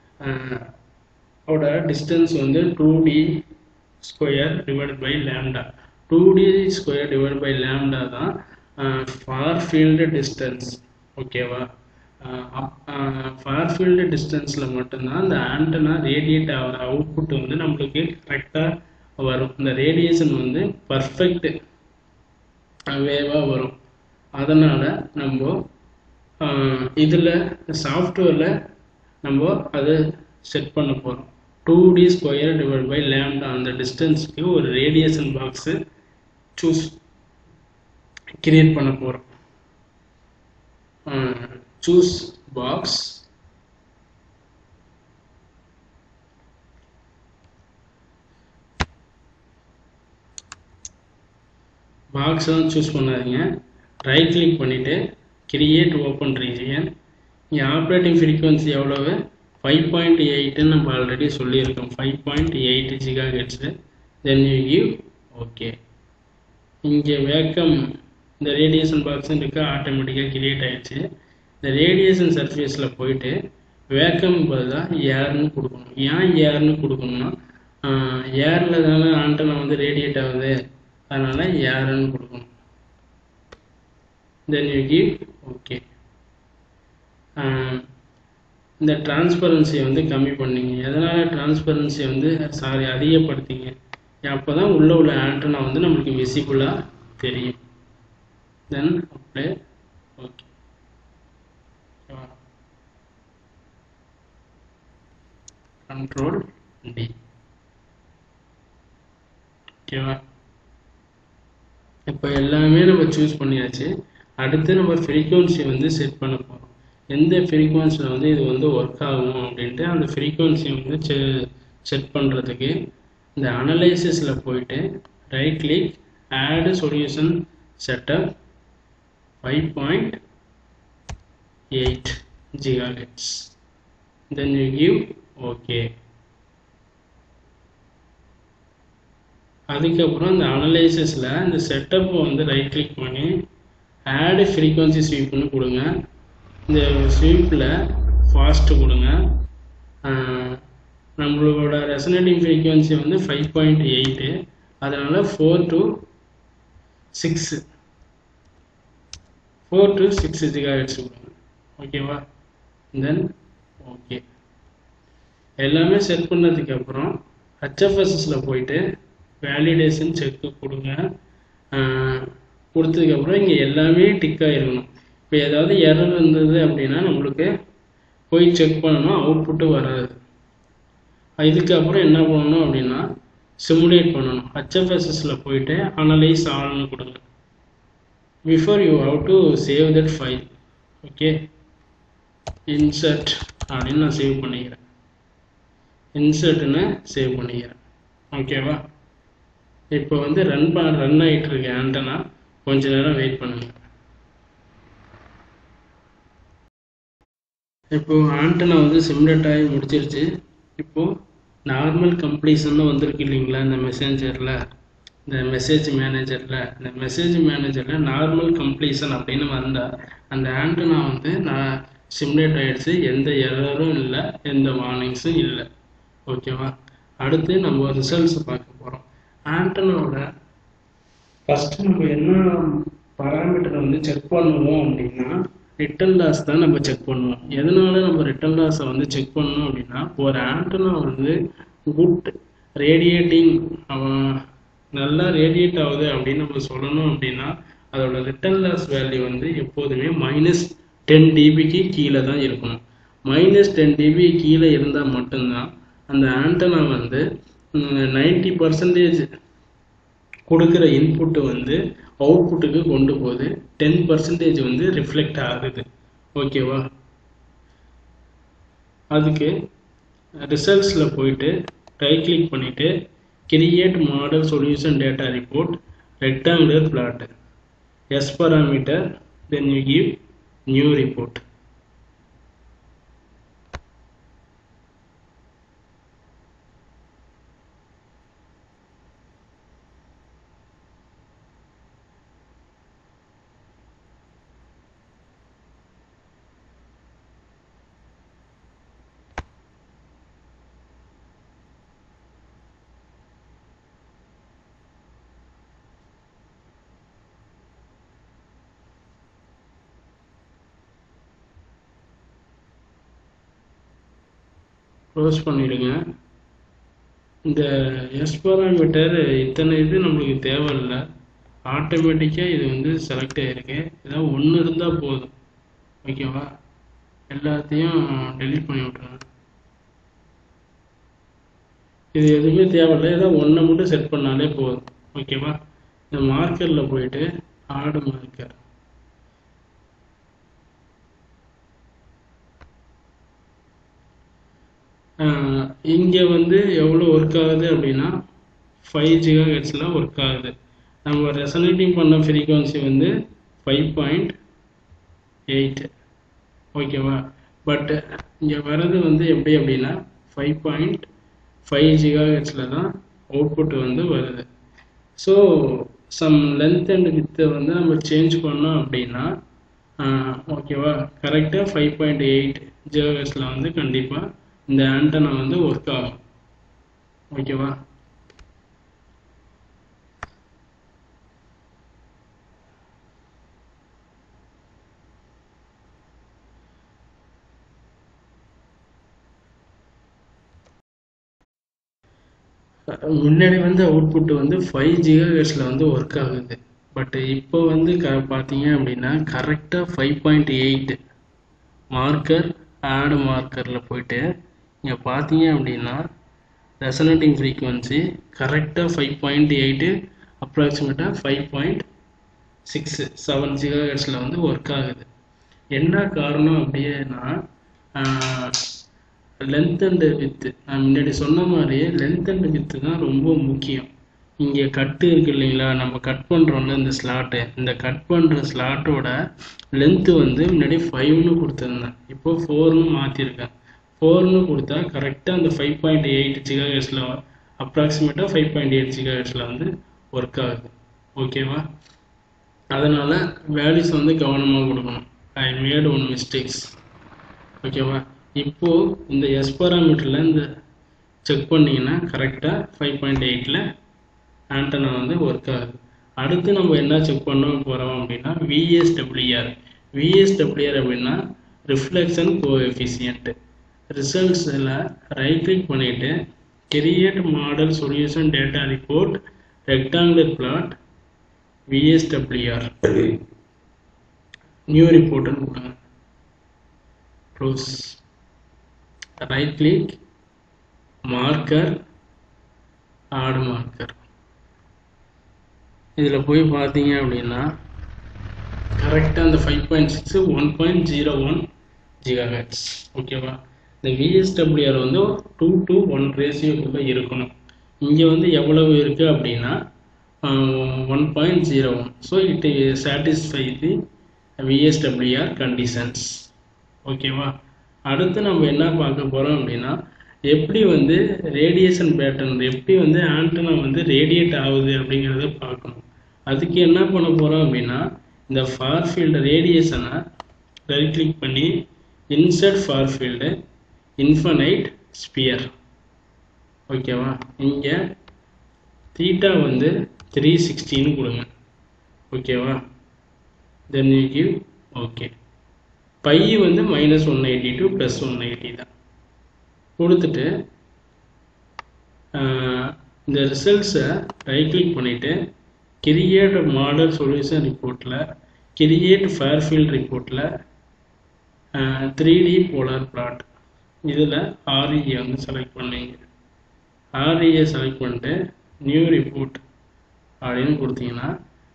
ஓட டிஸ்டன்ஸ் வந்து two D square divide by lambda two D square divide by lambda தான் ஃபார் ஃபீல்டு டிஸ்டன்ஸ் ஓகேவா ஃபார் ஃபீல்டு டிஸ்டன்ஸில் மட்டும்தான் இந்த ஆண்டனா ரேடியேட் ஆகிற அவுட்புட் வந்து நம்மளுக்கு கரெக்டாக வரும் இந்த ரேடியேஷன் வந்து பர்ஃபெக்ட் வேவாக வரும் அதனால் நம்ம இதில் சாஃப்ட்வேரில் நம்ம அதை செட் பண்ண போகிறோம் two D square divide by lambda அந்த டிஸ்டன்ஸ்க்கு ஒரு ரேடியேஷன் பாக்ஸு சூஸ் கிரியேட் பண்ண போகிறோம் choose box பாக்ஸ் தான் சூஸ் பண்ணாதீங்க ரைட் கிளிக் பண்ணிவிட்டு கிரியேட் ஓப்பன் ரீஜியன் இங்கே ஆப்ரேட்டிங் ஃப்ரீக்வன்சி எவ்வளவு ஃபைவ் பாயிண்ட் எயிட்டுன்னு நம்ம ஆல்ரெடி சொல்லியிருக்கோம் five point eight giga hertz then you give okay இங்கே வேக்கம் இந்த ரேடியேஷன் பாக்ஸும் இருக்கு ஆட்டோமேட்டிக்காக கிரியேட் ஆயிடுச்சு இந்த ரேடியேஷன் சர்ஃபேஸில் போயிட்டு வேக்கம் பதிலாக ஏர்னு கொடுக்கணும் ஏன் ஏர்னு கொடுக்கணும்னா ஏரில் தானே ஆண்டனா வந்து ரேடியேட் ஆகுது அதனால் ஏர்னு கொடுக்கணும் தென் யூ கிவ் ஓகே இந்த டிரான்ஸ்பரன்சியை வந்து கம்மி பண்ணீங்க எதனால் டிரான்ஸ்பரன்சியை வந்து சாரி அதிகப்படுத்திங்க அப்போ தான் உள்ளே உள்ள ஆண்டனா வந்து நம்மளுக்கு விசிபிளாக தெரியும் then apply okay control D ஓகேவா இப்போ எல்லாமே நம்ம சூஸ் பண்ணியாச்சு அடுத்து நம்ம ஃப்ரீக்குவன்சி வந்து செட் பண்ண போகிறோம் எந்த ஃப்ரீக்குவன்சியில் வந்து இது வந்து ஒர்க் ஆகும் அப்படின்ட்டு அந்த ஃப்ரீக்குவன்சி வந்து செ செட் பண்ணுறதுக்கு இந்த அனலைசிஸில் போயிட்டு right click add solution setup five point eight gigahertz then you give okay அதுக்கப்புறம் இந்த அனலைசிஸில் இந்த செட்டப்பை வந்து ரைட் கிளிக் பண்ணி ஆடு ஃப்ரீக்வன்சி ஸ்வீப்னு கொடுங்க இந்த ஸ்வீப்பில் ஃபாஸ்ட்டு கொடுங்க நம்மளோட ரெசனேட்டிங் ஃப்ரீக்வன்சி வந்து ஃபைவ் பாயிண்ட் எயிட்டு அதனால் four to six four to six gigahertz கொடுங்க ஓகேவா தென் ஓகே எல்லாமே செட் பண்ணதுக்கப்புறம் ஹச்எஃப்எஸ்எஸில் போயிட்டு வேலிடேஷன் செக்கு கொடுங்க கொடுத்ததுக்கப்புறம் இங்கே எல்லாமே டிக் ஆகிருக்கணும் இப்போ ஏதாவது எரர் இருந்தது அப்படின்னா நம்மளுக்கு போய் செக் பண்ணணும் அவுட்புட்டு வராது இதுக்கப்புறம் என்ன பண்ணணும் அப்படின்னா சிமுலேட் பண்ணணும் ஹச்எஃப்எஸ்எஸில் போயிட்டு அனலைஸ் ஆல்னு கொடுங்க before you have to save that file okay insert அப்படின்னு நான் சேவ் பண்ணிக்கிறேன் இன்சர்ட்னு சேவ் பண்ணிக்கிறேன் ஓகேவா இப்போ வந்து ரன் ப ரன் ஆகிட்டு இருக்கு ஆண்டனா கொஞ்ச நேரம் வெயிட் பண்ணுங்க இப்போ ஆண்டனா வந்து சிம்லெட் ஆகி முடிச்சிருச்சு இப்போ நார்மல் கம்ப்ளீஷன் வந்திருக்கு இல்லைங்களா இந்த மெசேஞ்சரில் இந்த மெசேஜ் மேனேஜரில் இந்த மெசேஜ் மேனேஜரில் நார்மல் கம்ப்ளீஷன் அப்படின்னு வந்தால் அந்த ஆண்டனா வந்து நான் சிம்லேட் ஆகிடுச்சு எந்த எரரும் இல்லை எந்த வார்னிங்ஸும் இல்லை ஓகேவா அடுத்து நம்ம ரிசல்ட்ஸ் பார்க்க போகிறோம் ஆண்டனோட ஃபஸ்ட்டு நம்ம என்ன பராமீட்டரை வந்து செக் பண்ணுவோம் அப்படின்னா ரிட்டன் லாஸ் தான் நம்ம செக் பண்ணுவோம் எதனால நம்ம ரிட்டன் லாஸை வந்து செக் பண்ணணும் அப்படின்னா ஒரு ஆண்டனா வந்து குட் ரேடியேட்டிங் அவன் நல்லா ரேடியேட் ஆகுது அப்படின்னு நம்ம சொல்லணும் அப்படின்னா அதோட ரிட்டன் லாஸ் வேல்யூ வந்து எப்போதுமே மைனஸ் டென் டிபிக்கு கீழே தான் இருக்கணும் மைனஸ் டென் டிபி கீழே இருந்தால் மட்டும்தான் அந்த ஆண்டனா வந்து நைன்டி பர்சன்டேஜ் கொடுக்குற இன்புட்டு வந்து அவுட்புட்டுக்கு கொண்டு போகுது டென் பர்சன்டேஜ் வந்து ரிஃப்ளெக்ட் ஆகுது ஓகேவா அதுக்கு ரிசல்ட்ஸில் போயிட்டு ரைட் கிளிக் பண்ணிவிட்டு create model solution data report rectangular plot S parameter then you give new report close பண்ணிடுங்க இந்த எஸ் பாராமீட்டர் இத்தனை இது நம்மளுக்கு தேவையில்லை ஆட்டோமேட்டிக்காக இது வந்து செலக்ட் ஆகிருக்கு ஏதாவது ஒன்று இருந்தால் போதும் ஓகேவா எல்லாத்தையும் டெலீட் பண்ணி விட்ருங்க இது எதுவுமே தேவையில்லை ஏதாவது ஒன்றை மட்டும் செட் பண்ணாலே போதும் ஓகேவா இந்த மார்க்கரில் போயிட்டு ஆடு மார்க்கர் இங்கே வந்து எவ்வளோ ஒர்க் ஆகுது அப்படின்னா ஃபைவ் ஜிகா ஹெட்ஸில் ஒர்க் ஆகுது நம்ம ரெசனேட்டிங் பண்ண ஃப்ரீக்வன்சி வந்து ஃபைவ் பாயிண்ட் எயிட் ஓகேவா பட் இங்கே வர்றது வந்து எப்படி அப்படின்னா ஃபைவ் பாயிண்ட் ஃபைவ் ஜிகா ஹெட்ஸில் தான் அவுட்புட் வந்து வருது ஸோ சம் லென்த் அண்ட் வித்தை வந்து நம்ம சேஞ்ச் பண்ணோம் அப்படின்னா ஓகேவா கரெக்டாக ஃபைவ் பாயிண்ட் எயிட் ஜிகா ஹெட்ஸில் வந்து கண்டிப்பாக இந்த ஆண்டனா வந்து ஒர்க் ஆகும் ஓகேவா முன்னாடி வந்து அவுட்புட் வந்து ஃபைவ் ஜிகாஹெட்ஸில் வந்து ஒர்க் ஆகுது பட் இப்போ வந்து க பார்த்தீங்க அப்படின்னா கரெக்டாக ஃபைவ் பாயிண்ட் எயிட் மார்க்கர் ஆடு மார்க்கரில் போயிட்டு இங்கே பார்த்தீங்க அப்படின்னா ரெசனேட்டிங் ஃப்ரீக்குவன்சி கரெக்டாக ஃபைவ் பாயிண்ட் எயிட்டு அப்ராக்சிமேட்டாக ஃபைவ் பாயிண்ட் சிக்ஸ் செவன் ஜிகாஹெட்ஸில் வந்து ஒர்க் ஆகுது என்ன காரணம் அப்படின்னா லென்த் அண்ட் வித்து நான் முன்னாடி சொன்ன மாதிரியே லென்த் அண்ட் வித்து தான் ரொம்ப முக்கியம் இங்கே கட்டு இருக்கு இல்லைங்களா நம்ம கட் பண்ணுறோம்ல இந்த ஸ்லாட்டு இந்த கட் பண்ணுற ஸ்லாட்டோட லென்த்து வந்து முன்னாடி ஃபைவ்னு கொடுத்துருந்தேன் இப்போ ஃபோர்னு மாற்றிருக்கேன் ஃபோர்னு கொடுத்தா கரெக்டாக அந்த ஃபைவ் பாயிண்ட் எயிட் ஜிகாஹெட்ஸில் அப்ராக்சிமேட்டாக ஃபைவ் பாயிண்ட் எயிட் ஜிகாஹெட்ஸில் வந்து ஒர்க் ஆகுது ஓகேவா அதனால் வேல்யூஸ் வந்து கவனமாக கொடுக்கணும் ஐ மேட் ஒன் மிஸ்டேக்ஸ் ஓகேவா இப்போது இந்த எஸ் பாராமீட்டரில் இந்த செக் பண்ணிங்கன்னா கரெக்டாக ஃபைவ் பாயிண்ட் எயிட்டில் ஆண்டனா வந்து ஒர்க் ஆகுது அடுத்து நம்ம என்ன செக் பண்ண போகிறோம் அப்படின்னா விஎஸ்டபிள்யூஆர் விஎஸ்டபிள்யூஆர் அப்படின்னா ரிஃப்ளெக்ஷன் கோஎஃபிசியன்ட் ரிசல்ட்ஸில் ரைட் கிளிக் பண்ணிவிட்டு create model solution data report rectangular plot VSWR new ரிப்போர்ட்னு கொடுங்க close right click marker add marker இதில் போய் பார்த்தீங்க அப்படின்னா கரெக்டாக அந்த five point six one point zero one gigahertz ஓகேவா இந்த விஎஸ்டபிள்யூஆர் வந்து டூ டு ஒன் ரேஷியோக்குள்ளே இருக்கணும் இங்கே வந்து எவ்வளவு இருக்குது அப்படின்னா one point zero one so it satisfy the VSWR conditions ஓகேவா அடுத்து நம்ம என்ன பார்க்க போகிறோம் அப்படின்னா எப்படி வந்து ரேடியேஷன் பேட்டர்ன் எப்படி வந்து ஆண்டனா வந்து ரேடியேட் ஆகுது அப்படிங்கிறத பார்க்கணும் அதுக்கு என்ன பண்ண போகிறோம் அப்படின்னா இந்த ஃபார் ஃபீல்டு ரேடியேஷனை ரைட் கிளிக் பண்ணி insert far field infinite sphere ஓகேவா இங்கே தீட்டா வந்து த்ரீ சிக்ஸ்டின்னு கொடுங்க ஓகேவா then you give okay phi வந்து minus one eighty two plus one eighty தான் கொடுத்துட்டு இந்த ரிசல்ட்ஸை ரைட் கிளிக் பண்ணிவிட்டு கிரியேட் மாடல் சொல்யூஷன் ரிப்போர்ட்டில் கிரியேட் ஃபேர்ஃபீல்ட் ரிப்போர்ட்டில் த்ரீ டி போலார் பிளாட் இதில் ஆர்இஏ வந்து செலக்ட் பண்ணீங்க ஆர்இஏ செலக்ட் பண்ணிட்டு நியூ ரிப்போர்ட் அப்படின்னு கொடுத்தீங்கன்னா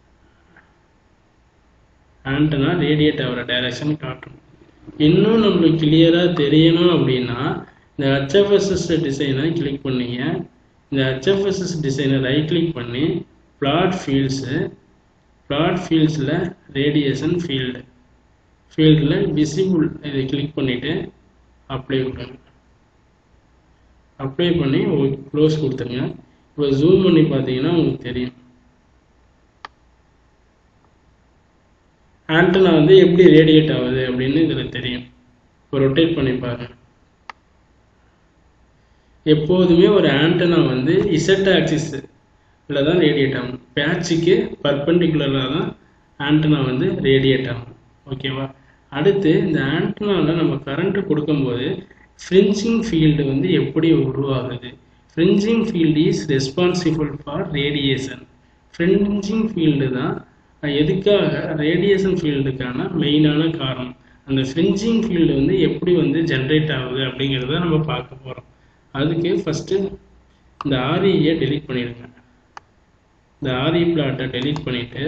ஆண்டனா ரேடியேட் ஆகிற டைரக்ஷன் காட்டும் இன்னும் நம்மளுக்கு கிளியராக தெரியணும் அப்படின்னா இந்த ஹெச்எஃப்எஸ்எஸ் டிசைனை கிளிக் பண்ணீங்க இந்த ஹெச்எஃப்எஸ்எஸ் டிசைனை ரைட் கிளிக் பண்ணி பிளாட் ஃபீல்ட்ஸு பிளாட் ஃபீல்ட்ஸில் ரேடியேஷன் ஃபீல்டு ஃபீல்டில் விசிபிள் இதை கிளிக் பண்ணிவிட்டு அப்ளை கொடுங்க அப்ளை பண்ணி க்ளோஸ் கொடுத்துருங்க இப்போ ஜூம் பண்ணி பார்த்தீங்கன்னா உங்களுக்கு தெரியும் ஆண்டனா வந்து எப்படி ரேடியேட் ஆகுது அப்படின்னு இதில் தெரியும் இப்போ ரொட்டேட் பண்ணி பாருங்க எப்போதுமே ஒரு ஆண்டனா வந்து இசட் ஆக்சிஸ் இதில் தான் ரேடியேட் ஆகும் பேட்சுக்கு பர்பண்டிகுலராக தான் ஆண்டனா வந்து ரேடியேட் ஆகும் ஓகேவா அடுத்து இந்த ஆண்டனாவில் நம்ம கரண்ட்டு கொடுக்கும்போது ஃப்ரிஞ்சிங் ஃபீல்டு வந்து எப்படி உருவாகுது fringing field is responsible for radiation fringing field தான் எதுக்காக ரேடியேஷன் ஃபீல்டுக்கான மெயினான காரணம் அந்த ஃப்ரிஞ்சிங் ஃபீல்டு வந்து எப்படி வந்து ஜென்ரேட் ஆகுது அப்படிங்கிறத நம்ம பார்க்க போகிறோம் அதுக்கு ஃபஸ்ட்டு இந்த ஆர்இயை டெலீட் பண்ணிடுங்க இந்த ஆர்இ பிளாட்டை டெலீட் பண்ணிவிட்டு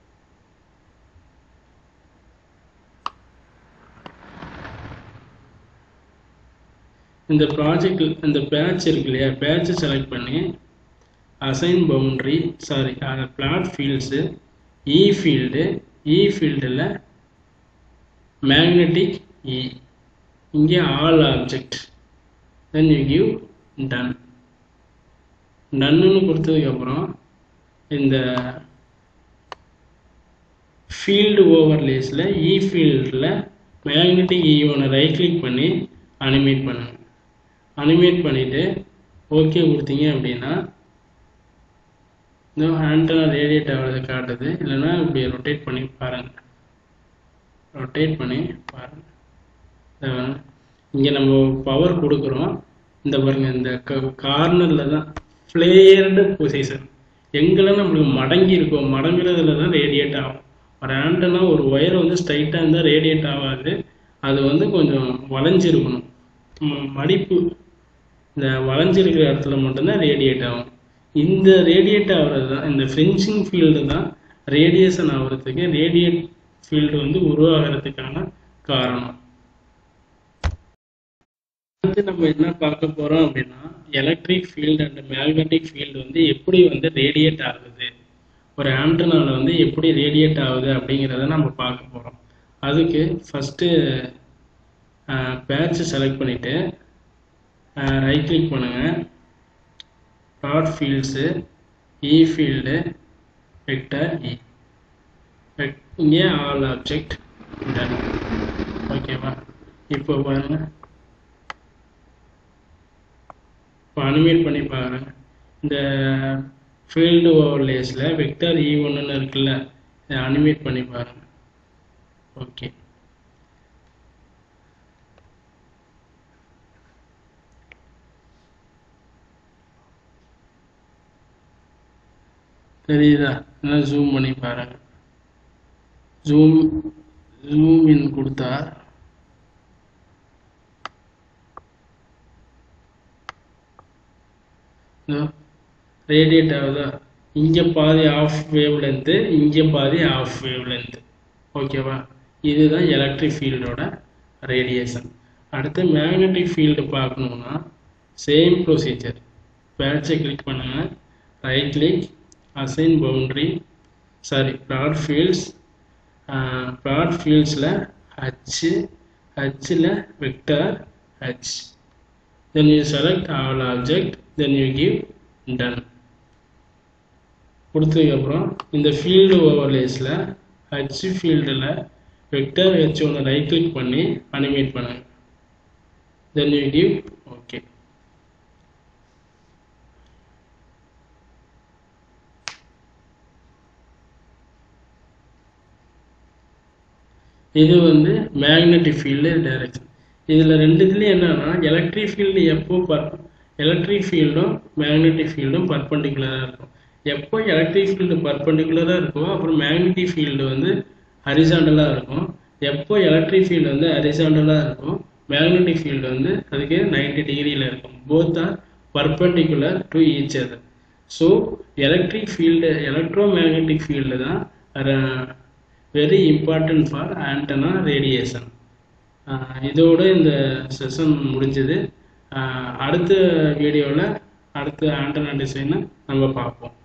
இந்த ப்ராஜெக்ட் இந்த பேட்ச் இருக்கு இல்லையா பேட்சை செலக்ட் பண்ணி அசைன் பவுண்ட்ரி சாரி அந்த plot fields E field E ஃபீல்டில் மேக்னெட்டிக் இ இங்கே all object then you give done டன்னுன்னு கொடுத்ததுக்கப்புறம் இந்த ஃபீல்டு ஓவர்லேஸில் இ ஃபீல்டில் மேக்னெட்டிக் இ ஒன்று ரைட் கிளிக் பண்ணி அனிமேட் பண்ணுங்க அனிமேட் பண்ணிவிட்டு ஓகே கொடுத்தீங்க அப்படின்னா இந்த ஆண்டனா ரேடியேட் ஆகிறத காட்டுது இல்லைன்னா இப்படி ரொட்டேட் பண்ணி பாருங்கள் ரொட்டேட் பண்ணி பாருங்கள் இங்கே நம்ம பவர் கொடுக்குறோம் இந்த பாருங்க இந்த கார்னரில் தான் ஃப்ளேயர்டு பொசிஷன் எங்கெல்லாம் நம்மளுக்கு மடங்கி இருக்கும் மடங்குறதுல தான் ரேடியேட் ஆகும் ஒரு ஆண்டனா ஒரு ஒயர் வந்து ஸ்ட்ரைட்டாக இருந்தால் ரேடியேட் ஆகாது அது வந்து கொஞ்சம் வளைஞ்சிருக்கணும் ம- மடிப்பு இந்த வளைஞ்சிருக்கிற இடத்துல மட்டும்தான் ரேடியேட் ஆகும் இந்த ரேடியேட் ஆகிறது தான் இந்த ஃப்ரென்ச்சிங் ஃபீல்டு தான் ரேடியேஷன் ஆகிறதுக்கு ரேடியேட் ஃபீல்டு வந்து உருவாகிறதுக்கான காரணம் அடுத்து நம்ம என்ன பார்க்க போறோம் அப்படின்னா electric field and magnetic field வந்து எப்படி வந்து ரேடியேட் ஆகுது ஒரு ஆண்டனால வந்து எப்படி ரேடியேட் ஆகுது அப்படிங்கிறத நம்ம பார்க்க போறோம் அதுக்கு ஃபஸ்ட்டு பேட்ச் செலக்ட் பண்ணிட்டு ரைட் கிளிக் பண்ணுங்க dot fields E field vector E இங்கே ஆல் ஆப்ஜெக்ட் டன் ஓகேவா இப்போ பாருங்க இப்போ அனிமேட் பண்ணி பாருங்க இந்த ஃபீல்டு ஓவர்லேஸில் வெக்டர் இ ஒன்றுன்னு இருக்குல்ல இதை அனிமேட் பண்ணி பாருங்க ஓகே தெரியுதா நல்லா ஜூம் பண்ணி பாருங்க ஜூம் ஜூம் இன் கொடுத்தா ரேடியேட் ஆகுதா இங்கே பாதி ஆஃப் வேவ் லென்த்து இங்கே பாதி ஆஃப் வேவ் லென்த்து ஓகேவா இதுதான் எலக்ட்ரிக் ஃபீல்டோட ரேடியேஷன் அடுத்து மேக்னெட்டிக் ஃபீல்டு பார்க்கணுன்னா சேம் ப்ரொசீஜர் பேட்சை கிளிக் பண்ணுங்க right click assign boundary sorry plot fields plot ஃபீல்ட்ஸில் ஹச்சு ஹச்சில் vector H then you select all object then you give done கொடுத்ததுக்கப்புறம் இந்த ஃபீல்டு ஓவர்லேஸில் ஹச் ஃபீல்டில் வெக்டர் ஹெச் ஒன்று ரைட் கிளிக் பண்ணி அனிமேட் பண்ணுங்க தென் யூ கிவ் ஓகே இது வந்து மேக்னெட்டிக் ஃபீல்டு டைரக்ஷன் இதில் ரெண்டுத்துலேயும் என்னன்னா எலக்ட்ரிக் ஃபீல்டு எப்போ பர் எலக்ட்ரிக் ஃபீல்டும் மேக்னெட்டிக் ஃபீல்டும் பர்பண்டிகுலராக இருக்கும் எப்போ எலக்ட்ரிக் ஃபீல்டு பர்பண்டிகுலராக இருக்கோ அப்புறம் மேக்னெட்டிக் ஃபீல்டு வந்து ஹரிசாண்டலாக இருக்கும் எப்போ எலக்ட்ரிக் ஃபீல்டு வந்து ஹரிசாண்டலாக இருக்கும் மேக்னெட்டிக் ஃபீல்டு வந்து அதுக்கு 90 டிகிரியில் இருக்கும் both are perpendicular to each other so electric field electromagnetic field தான் very important for antenna radiation இதோட இந்த செஷன் முடிஞ்சது அடுத்த வீடியோவில் அடுத்த ஆண்டனா டிசைனை நம்ம பார்ப்போம்